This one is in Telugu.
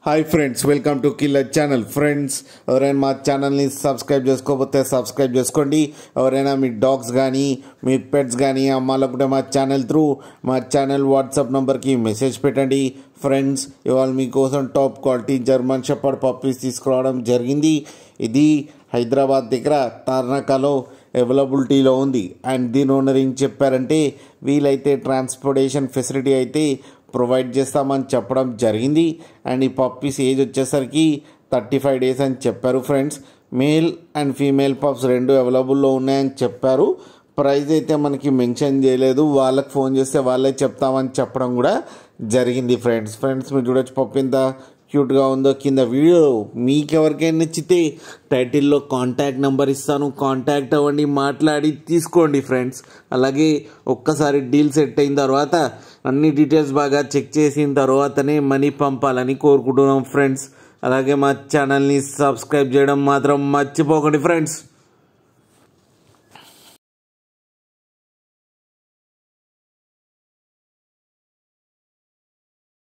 hi friends welcome to killer channel friends ఎవరైనా మా ఛానల్ని సబ్స్క్రైబ్ చేసుకోకపోతే సబ్స్క్రైబ్ చేసుకోండి ఎవరైనా మీ డాగ్స్ కానీ మీ పెట్స్ కానీ అమ్మాలనుకుంటే మా ఛానల్ త్రూ మా ఛానల్ వాట్సాప్ నెంబర్కి మెసేజ్ పెట్టండి ఫ్రెండ్స్ ఇవాళ మీకోసం top quality German shepherd puppies తీసుకురావడం జరిగింది ఇది హైదరాబాద్ దగ్గర తార్నాకాలో అవైలబిలిటీలో ఉంది అండ్ దీని ఓనర్ ఏం చెప్పారంటే వీలైతే ట్రాన్స్పోర్టేషన్ ఫెసిలిటీ అయితే ప్రొవైడ్ చేస్తామని చెప్పడం జరిగింది అండ్ ఈ పప్పీస్ ఏజ్ వచ్చేసరికి థర్టీ ఫైవ్ డేస్ అని చెప్పారు friends male and female pups రెండు అవైలబుల్లో ఉన్నాయని చెప్పారు ప్రైస్ అయితే మనకి మెన్షన్ చేయలేదు వాళ్ళకి ఫోన్ చేస్తే వాళ్ళే చెప్తామని చెప్పడం కూడా జరిగింది ఫ్రెండ్స్ ఫ్రెండ్స్ మీరు చూడొచ్చు పప్పు ఎంత క్యూట్గా ఉందో కింద వీడియో మీకు ఎవరికైనా నచ్చితే టైటిల్లో కాంటాక్ట్ నెంబర్ ఇస్తాను కాంటాక్ట్ అవ్వండి మాట్లాడి తీసుకోండి ఫ్రెండ్స్ అలాగే ఒక్కసారి డీల్ సెట్ అయిన తర్వాత అన్ని డీటెయిల్స్ బాగా చెక్ చేసిన తర్వాతనే మనీ పంపాలని కోరుకుంటున్నాం ఫ్రెండ్స్ అలాగే మా ఛానల్ని సబ్స్క్రైబ్ చేయడం మాత్రం మర్చిపోకండి ఫ్రెండ్స్